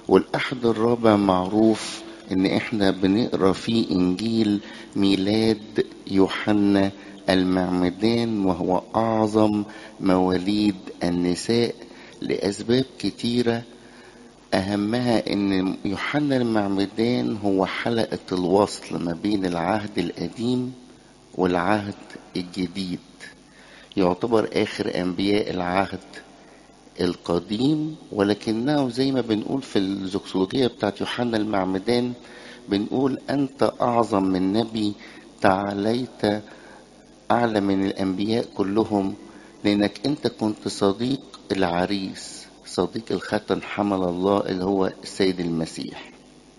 والأحد الرابع معروف إن إحنا بنقرأ فيه إنجيل ميلاد يوحنا المعمدان وهو أعظم مواليد النساء لأسباب كتيرة أهمها إن يوحنا المعمدان هو حلقة الوصل ما بين العهد القديم والعهد الجديد يعتبر آخر أنبياء العهد القديم ولكنه زي ما بنقول في الزوكسولوجية بتاعت يوحنا المعمدان بنقول أنت أعظم من نبي تعاليت أعلى من الأنبياء كلهم لأنك أنت كنت صديق العريس صديق الختن حمل الله اللي هو السيد المسيح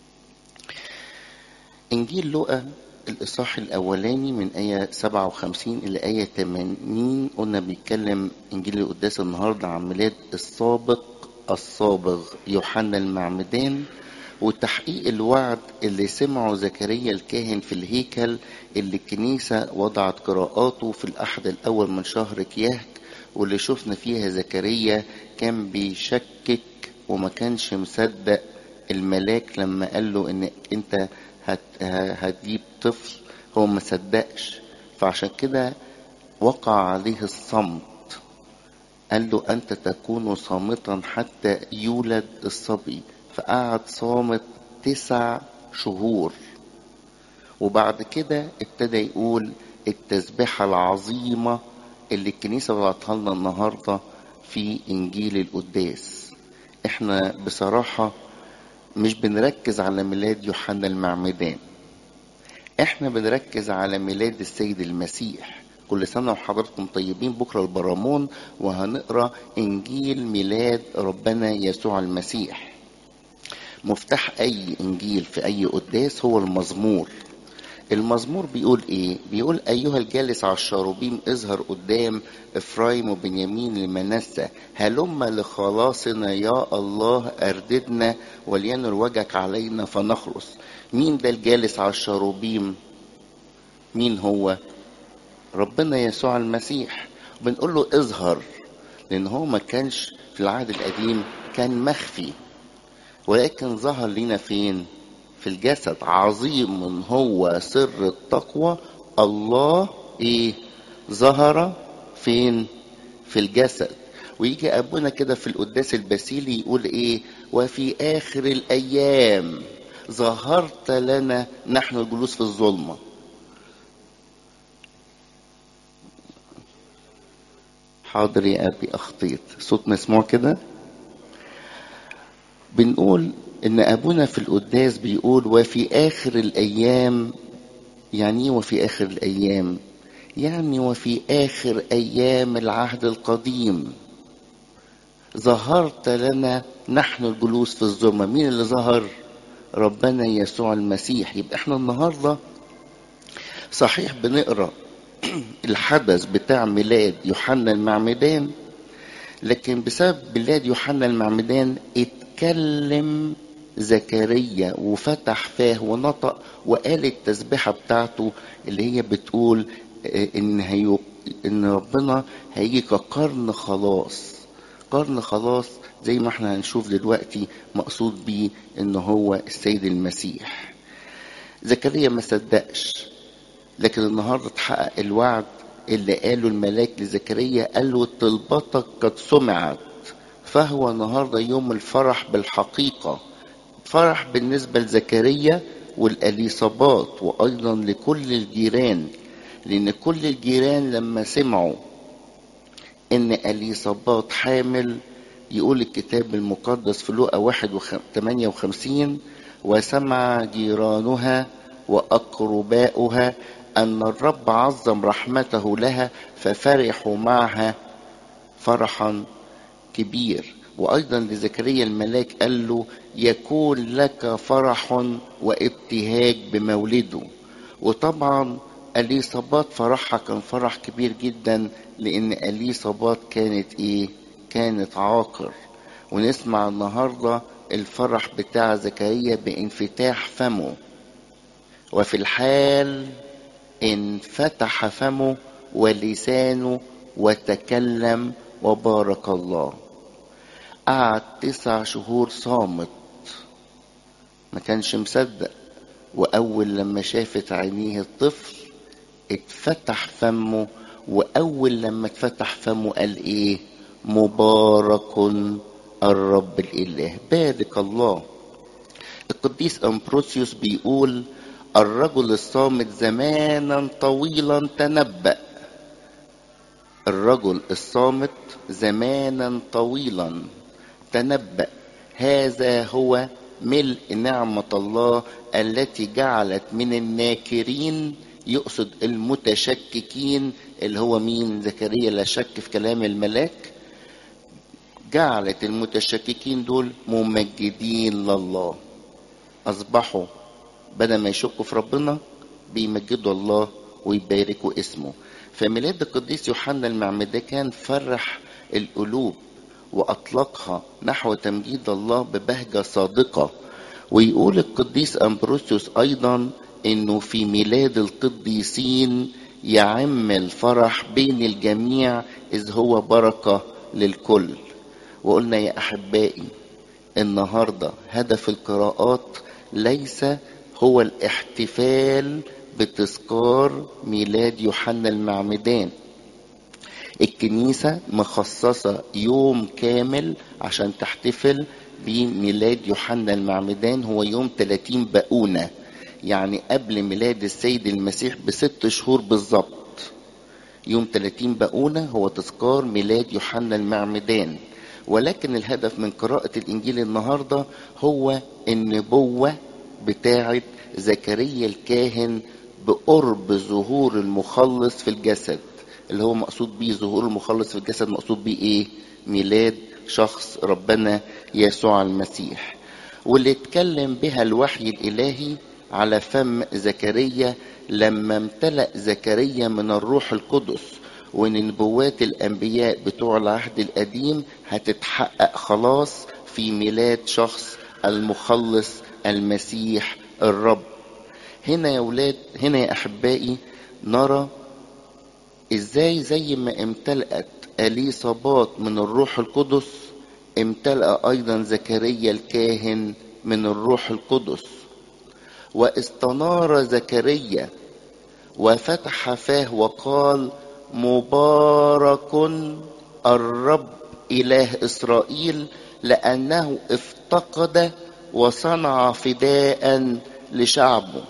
إنجيل لوقا الإصحاح الأولاني من آية 57 إلى آية 80 قلنا بيتكلم إنجيل القداس النهاردة عن ميلاد السابق الصابغ يوحنا المعمدان وتحقيق الوعد اللي سمعه زكريا الكاهن في الهيكل اللي الكنيسة وضعت قراءاته في الأحد الأول من شهر كياك واللي شفنا فيها زكريا كان بيشكك وما كانش مصدق الملاك لما قال له ان انت هت هتجيب طفل هو ما صدقش فعشان كده وقع عليه الصمت قال له انت تكون صامتا حتى يولد الصبي فقعد صامت تسع شهور وبعد كده ابتدى يقول التسبيحة العظيمة اللي الكنيسة وضعتها لنا النهاردة في إنجيل القداس احنا بصراحة مش بنركز على ميلاد يوحنا المعمدان احنا بنركز على ميلاد السيد المسيح كل سنة وحضراتكم طيبين بكرة البرامون وهنقرأ إنجيل ميلاد ربنا يسوع المسيح مفتاح أي إنجيل في أي قداس هو المزمور المزمور بيقول ايه بيقول ايها الجالس على الشاروبيم اظهر قدام افرايم وبنيامين لمنسى هلم لخلاصنا يا الله ارددنا ولينر وجهك علينا فنخلص مين ده الجالس على الشاروبيم مين هو ربنا يسوع المسيح بنقول له اظهر لان هو ما كانش في العهد القديم كان مخفي ولكن ظهر لنا فين في الجسد عظيم هو سر التقوى الله ايه ظهر فين في الجسد ويجي ابونا كده في القداس البسيلي يقول ايه وفي اخر الايام ظهرت لنا نحن الجلوس في الظلمه حاضر يا ابي اخطيت صوت مسموع كده بنقول ان ابونا في القداس بيقول وفي اخر الايام يعني ايه وفي اخر الايام يعني وفي اخر ايام العهد القديم ظهرت لنا نحن الجلوس في الظلمه مين اللي ظهر ربنا يسوع المسيح يبقى احنا النهارده صحيح بنقرا الحدث بتاع ميلاد يوحنا المعمدان لكن بسبب ميلاد يوحنا المعمدان اتكلم زكريا وفتح فاه ونطق وقال التسبيحة بتاعته اللي هي بتقول ان هي ان ربنا هيجي كقرن خلاص قرن خلاص زي ما احنا هنشوف دلوقتي مقصود بيه ان هو السيد المسيح زكريا ما صدقش لكن النهارده اتحقق الوعد اللي قاله الملاك لزكريا قال له طلبتك قد سمعت فهو النهارده يوم الفرح بالحقيقه فرح بالنسبه لزكريا والاليصابات وايضا لكل الجيران لان كل الجيران لما سمعوا ان اليصابات حامل يقول الكتاب المقدس في لوقا 1 58 وسمع جيرانها واقرباؤها ان الرب عظم رحمته لها ففرحوا معها فرحا كبير وايضا لزكريا الملاك قال له يكون لك فرح وابتهاج بمولده وطبعا اليصابات فرحها كان فرح كبير جدا لان اليصابات كانت ايه كانت عاقر ونسمع النهارده الفرح بتاع زكريا بانفتاح فمه وفي الحال انفتح فمه ولسانه وتكلم وبارك الله قعد تسع شهور صامت ما كانش مصدق وأول لما شافت عينيه الطفل اتفتح فمه وأول لما اتفتح فمه قال إيه مبارك الرب الإله بارك الله القديس أمبروسيوس بيقول الرجل الصامت زمانا طويلا تنبأ الرجل الصامت زمانا طويلا تنبأ هذا هو ملء نعمة الله التي جعلت من الناكرين يقصد المتشككين اللي هو مين زكريا لا شك في كلام الملاك جعلت المتشككين دول ممجدين لله أصبحوا بدل ما يشكوا في ربنا بيمجدوا الله ويباركوا اسمه فميلاد القديس يوحنا المعمدان كان فرح القلوب وأطلقها نحو تمجيد الله ببهجة صادقة ويقول القديس أمبروسيوس أيضا إنه في ميلاد القديسين يعم الفرح بين الجميع إذ هو بركة للكل وقلنا يا أحبائي النهاردة هدف القراءات ليس هو الاحتفال بتذكار ميلاد يوحنا المعمدان الكنيسة مخصصة يوم كامل عشان تحتفل بميلاد يوحنا المعمدان هو يوم 30 بقونة يعني قبل ميلاد السيد المسيح بست شهور بالظبط يوم 30 بقونة هو تذكار ميلاد يوحنا المعمدان ولكن الهدف من قراءة الإنجيل النهاردة هو النبوة بتاعة زكريا الكاهن بقرب ظهور المخلص في الجسد اللي هو مقصود بيه ظهور المخلص في الجسد مقصود بيه ايه ميلاد شخص ربنا يسوع المسيح واللي اتكلم بها الوحي الالهي على فم زكريا لما امتلأ زكريا من الروح القدس وان نبوات الانبياء بتوع العهد القديم هتتحقق خلاص في ميلاد شخص المخلص المسيح الرب هنا يا ولاد هنا يا احبائي نرى ازاي زي ما امتلأت اليصابات من الروح القدس امتلأ ايضا زكريا الكاهن من الروح القدس واستنار زكريا وفتح فاه وقال مبارك الرب اله اسرائيل لانه افتقد وصنع فداء لشعبه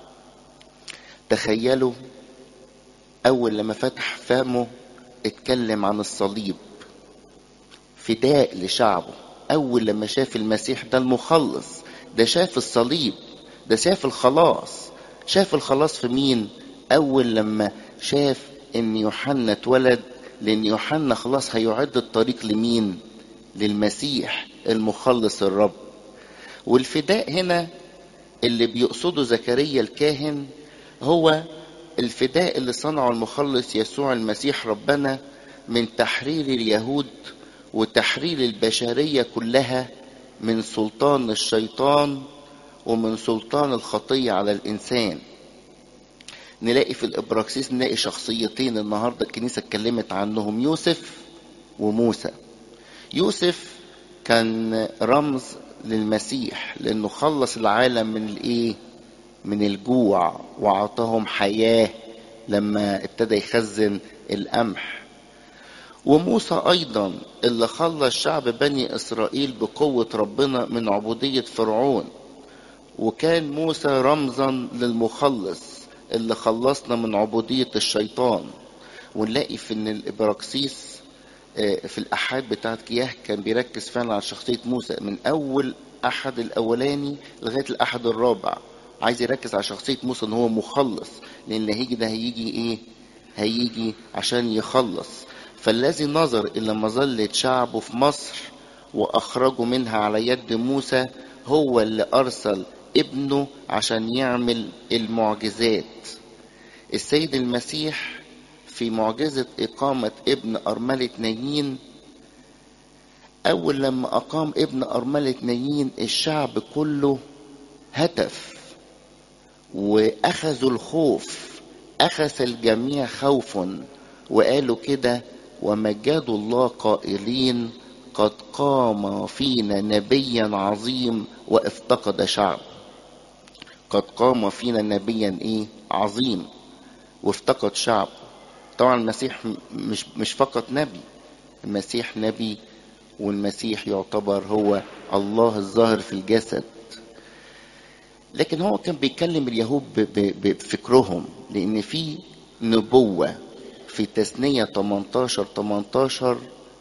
تخيلوا اول لما فتح فمه اتكلم عن الصليب فداء لشعبه اول لما شاف المسيح ده المخلص ده شاف الصليب ده شاف الخلاص شاف الخلاص في مين اول لما شاف ان يوحنا اتولد لان يوحنا خلاص هيعد الطريق لمين للمسيح المخلص الرب والفداء هنا اللي بيقصده زكريا الكاهن هو الفداء اللي صنعه المخلص يسوع المسيح ربنا من تحرير اليهود وتحرير البشرية كلها من سلطان الشيطان ومن سلطان الخطية على الإنسان نلاقي في الإبراكسيس نلاقي شخصيتين النهاردة الكنيسة اتكلمت عنهم يوسف وموسى يوسف كان رمز للمسيح لأنه خلص العالم من الإيه من الجوع وعطاهم حياة لما ابتدى يخزن القمح وموسى أيضا اللي خلص شعب بني إسرائيل بقوة ربنا من عبودية فرعون وكان موسى رمزا للمخلص اللي خلصنا من عبودية الشيطان ونلاقي في ان الابراكسيس في الاحاد بتاعت كياه كان بيركز فعلا على شخصية موسى من اول احد الاولاني لغاية الاحد الرابع عايز يركز على شخصية موسى ان هو مخلص لان هيجي ده هيجي ايه هيجي عشان يخلص فالذي نظر الى مظلة شعبه في مصر واخرجه منها على يد موسى هو اللي ارسل ابنه عشان يعمل المعجزات السيد المسيح في معجزة إقامة ابن أرملة نايين أول لما أقام ابن أرملة نايين الشعب كله هتف وأخذوا الخوف أخذ الجميع خوف وقالوا كده ومجدوا الله قائلين قد قام فينا نبيا عظيم وافتقد شعب قد قام فينا نبيا ايه عظيم وافتقد شعب طبعا المسيح مش مش فقط نبي المسيح نبي والمسيح يعتبر هو الله الظاهر في الجسد لكن هو كان بيكلم اليهود بفكرهم لان في نبوة في تثنية 18 18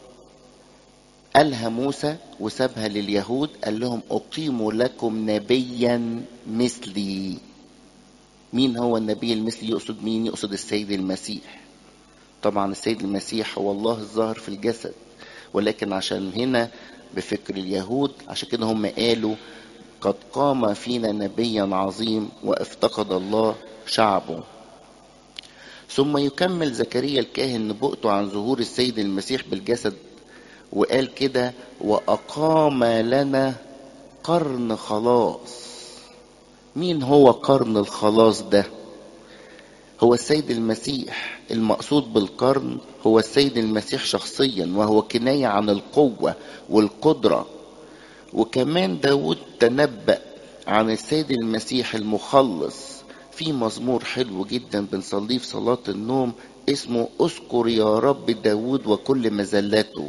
قالها موسى وسابها لليهود قال لهم أقيم لكم نبيا مثلي مين هو النبي المثلي يقصد مين يقصد السيد المسيح طبعا السيد المسيح هو الله الظاهر في الجسد ولكن عشان هنا بفكر اليهود عشان كده هم قالوا قد قام فينا نبيا عظيم وافتقد الله شعبه ثم يكمل زكريا الكاهن نبوءته عن ظهور السيد المسيح بالجسد وقال كده وأقام لنا قرن خلاص مين هو قرن الخلاص ده هو السيد المسيح المقصود بالقرن هو السيد المسيح شخصيا وهو كناية عن القوة والقدرة وكمان داود تنبأ عن السيد المسيح المخلص في مزمور حلو جدا بنصليه في صلاة النوم اسمه اذكر يا رب داود وكل مزلاته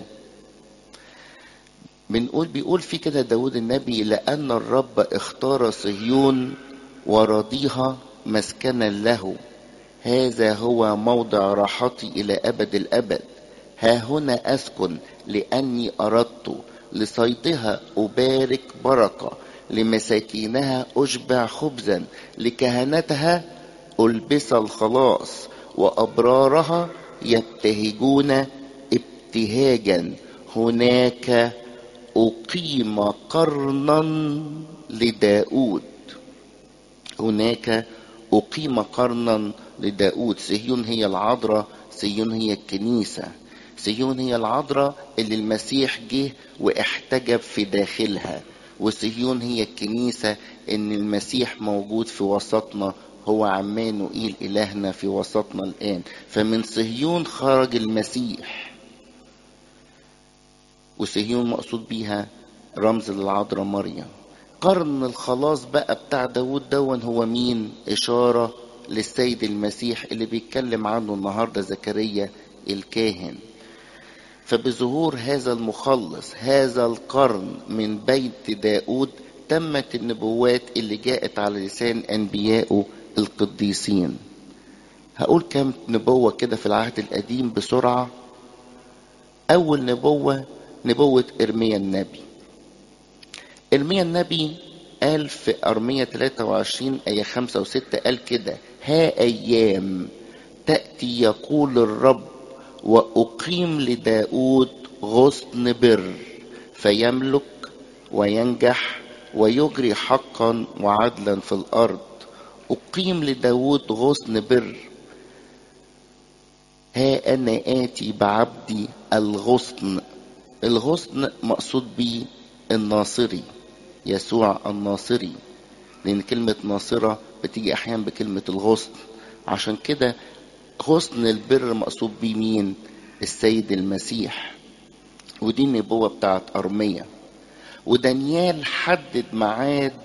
بنقول بيقول في كده داود النبي لأن الرب اختار صهيون ورضيها مسكنا له هذا هو موضع راحتي إلى أبد الأبد ها هنا أسكن لأني أردت لصيدها أبارك بركة لمساكينها أشبع خبزا لكهنتها ألبس الخلاص وأبرارها يبتهجون ابتهاجا هناك أقيم قرنا لداود هناك أقيم قرنا لداود صهيون هي العذراء صهيون هي الكنيسة صهيون هي العذراء اللي المسيح جه واحتجب في داخلها وصهيون هي الكنيسة ان المسيح موجود في وسطنا هو عمانوئيل إلهنا في وسطنا الآن فمن صهيون خرج المسيح وصهيون مقصود بيها رمز للعذراء مريم قرن الخلاص بقى بتاع داود دون هو مين إشارة للسيد المسيح اللي بيتكلم عنه النهاردة زكريا الكاهن فبظهور هذا المخلص هذا القرن من بيت داود تمت النبوات اللي جاءت على لسان أنبيائه القديسين هقول كم نبوة كده في العهد القديم بسرعة أول نبوة نبوة إرميا النبي إرميا النبي قال في أرمية 23 آية 5 و6 قال كده ها أيام تأتي يقول الرب وأقيم لداود غصن بر فيملك وينجح ويجري حقا وعدلا في الأرض أقيم لداود غصن بر ها أنا آتي بعبدي الغصن الغصن مقصود به الناصري يسوع الناصري لأن كلمة ناصرة بتيجي أحيانا بكلمة الغصن عشان كده غصن البر مقصود بيه مين السيد المسيح ودي النبوة بتاعت أرمية ودانيال حدد ميعاد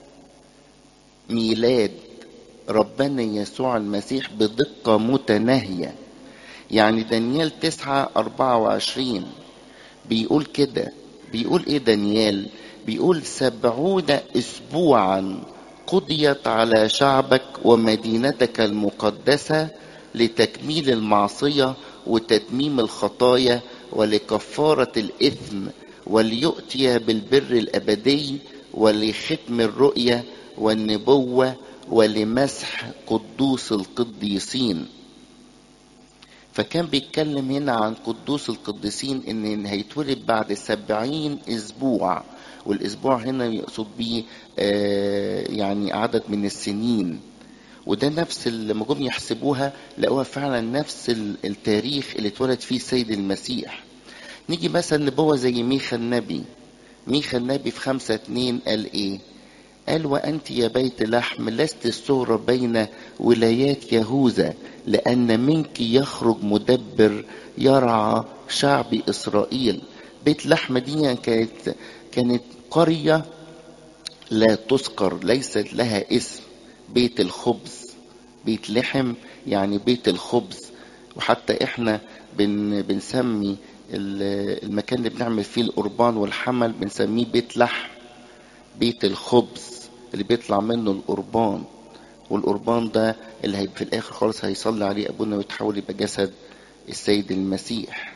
ميلاد ربنا يسوع المسيح بدقة متناهية يعني دانيال تسعة أربعة وعشرين بيقول كده بيقول ايه دانيال بيقول سبعون اسبوعا قضيت على شعبك ومدينتك المقدسة لتكميل المعصية وتتميم الخطايا ولكفارة الإثم وليؤتي بالبر الأبدي ولختم الرؤية والنبوة ولمسح قدوس القديسين فكان بيتكلم هنا عن قدوس القديسين ان هيتولد بعد سبعين اسبوع والاسبوع هنا يقصد بيه آه يعني عدد من السنين وده نفس لما جم يحسبوها لقوها فعلا نفس التاريخ اللي اتولد فيه السيد المسيح نيجي مثلا نبوة زي ميخا النبي ميخا النبي في خمسة اتنين قال ايه قال وأنت يا بيت لحم لست الصغرى بين ولايات يهوذا لأن منك يخرج مدبر يرعى شعب إسرائيل بيت لحم دي كانت كانت قرية لا تذكر ليست لها اسم بيت الخبز بيت لحم يعني بيت الخبز وحتى احنا بن بنسمي المكان اللي بنعمل فيه القربان والحمل بنسميه بيت لحم بيت الخبز اللي بيطلع منه القربان والقربان ده اللي هيبقى في الاخر خالص هيصلي عليه ابونا ويتحول يبقى جسد السيد المسيح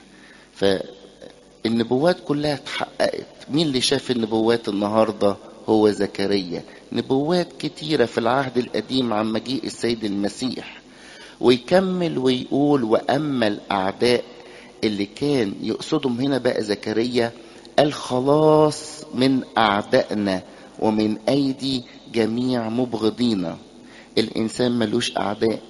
فالنبوات كلها اتحققت مين اللي شاف النبوات النهارده هو زكريا نبوات كتيره في العهد القديم عن مجيء السيد المسيح ويكمل ويقول واما الاعداء اللي كان يقصدهم هنا بقى زكريا الخلاص من اعدائنا ومن ايدي جميع مبغضينا الانسان ملوش اعداء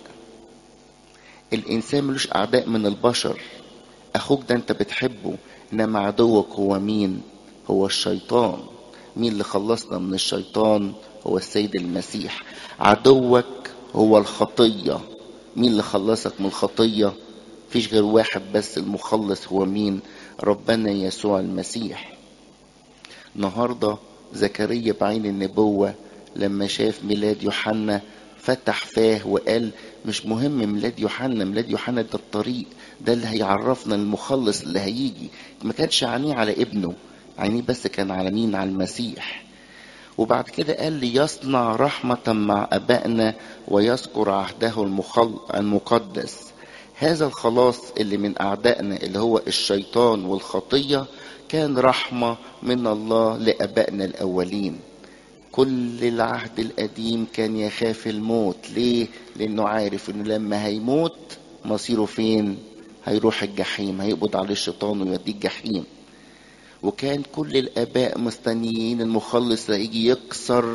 الانسان ملوش اعداء من البشر اخوك ده انت بتحبه انما عدوك هو مين هو الشيطان مين اللي خلصنا من الشيطان هو السيد المسيح عدوك هو الخطيه مين اللي خلصك من الخطيه فيش غير واحد بس المخلص هو مين ربنا يسوع المسيح النهارده زكريا بعين النبوه لما شاف ميلاد يوحنا فتح فاه وقال مش مهم ميلاد يوحنا ميلاد يوحنا ده الطريق ده اللي هيعرفنا المخلص اللي هيجي ما كانش عينيه على ابنه عينيه بس كان على مين على المسيح وبعد كده قال ليصنع رحمة مع أبائنا ويذكر عهده المخل... المقدس هذا الخلاص اللي من أعدائنا اللي هو الشيطان والخطية كان رحمة من الله لأبائنا الأولين كل العهد القديم كان يخاف الموت ليه لانه عارف انه لما هيموت مصيره فين هيروح الجحيم هيقبض عليه الشيطان ويوديه الجحيم وكان كل الاباء مستنيين المخلص هيجي يكسر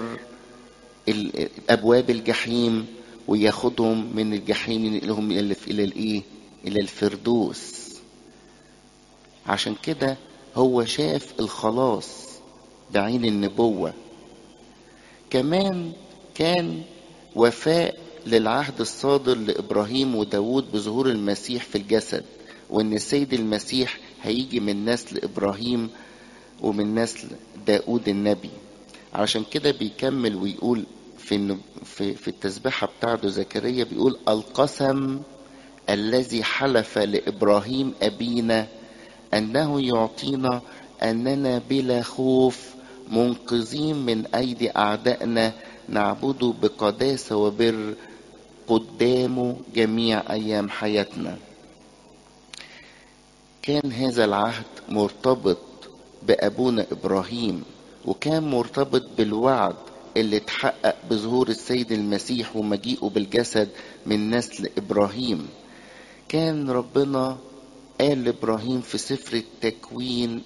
ابواب الجحيم وياخدهم من الجحيم ينقلهم الى الى الايه الى الفردوس عشان كده هو شاف الخلاص بعين النبوه كمان كان وفاء للعهد الصادر لإبراهيم وداود بظهور المسيح في الجسد وإن السيد المسيح هيجي من نسل إبراهيم ومن نسل داود النبي علشان كده بيكمل ويقول في في في التسبيحة بتاعته زكريا بيقول القسم الذي حلف لإبراهيم أبينا أنه يعطينا أننا بلا خوف منقذين من أيدي أعدائنا نعبده بقداسة وبر قدامه جميع أيام حياتنا كان هذا العهد مرتبط بأبونا إبراهيم وكان مرتبط بالوعد اللي اتحقق بظهور السيد المسيح ومجيئه بالجسد من نسل إبراهيم كان ربنا قال لإبراهيم في سفر التكوين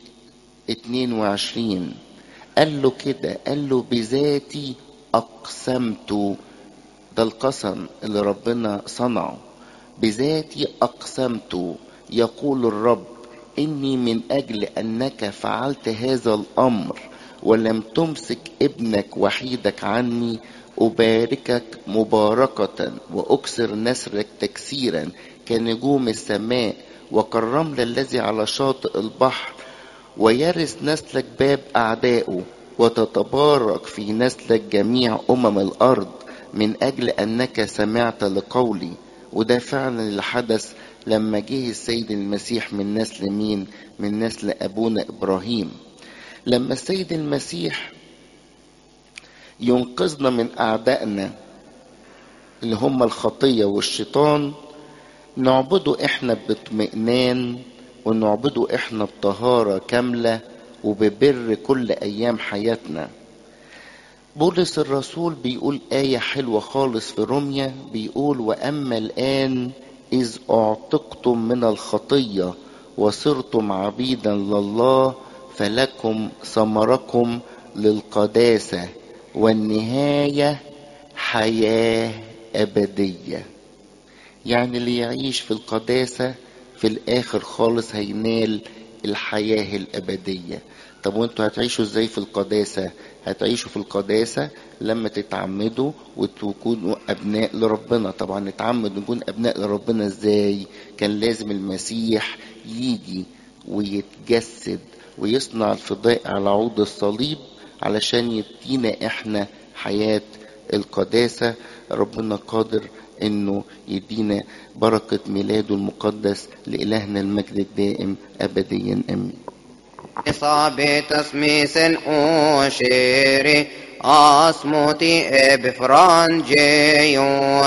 22 قال له كده قال له بذاتي أقسمت ده القسم اللي ربنا صنعه بذاتي أقسمت يقول الرب إني من أجل أنك فعلت هذا الأمر ولم تمسك ابنك وحيدك عني أباركك مباركة وأكسر نسرك تكسيرا كنجوم السماء وكالرمل الذي على شاطئ البحر ويرث نسلك باب أعدائه وتتبارك في نسلك جميع أمم الأرض من أجل أنك سمعت لقولي وده فعلا اللي حدث لما جه السيد المسيح من نسل مين من نسل أبونا إبراهيم لما السيد المسيح ينقذنا من أعدائنا اللي هم الخطية والشيطان نعبده احنا باطمئنان ونعبده احنا بطهارة كاملة وببر كل أيام حياتنا بولس الرسول بيقول آية حلوة خالص في روميا بيقول وأما الآن إذ أعتقتم من الخطية وصرتم عبيدا لله فلكم ثمركم للقداسة والنهاية حياة أبدية يعني اللي يعيش في القداسة في الآخر خالص هينال الحياة الأبدية طب وانتوا هتعيشوا ازاي في القداسة هتعيشوا في القداسة لما تتعمدوا وتكونوا أبناء لربنا طبعا نتعمد نكون أبناء لربنا ازاي كان لازم المسيح يجي ويتجسد ويصنع الفداء على عود الصليب علشان يدينا احنا حياة القداسة ربنا قادر انه يدينا بركة ميلاده المقدس لإلهنا المجد الدائم أبديا أمين إصابة تسميس أوشيري أصمتي بفرانجيو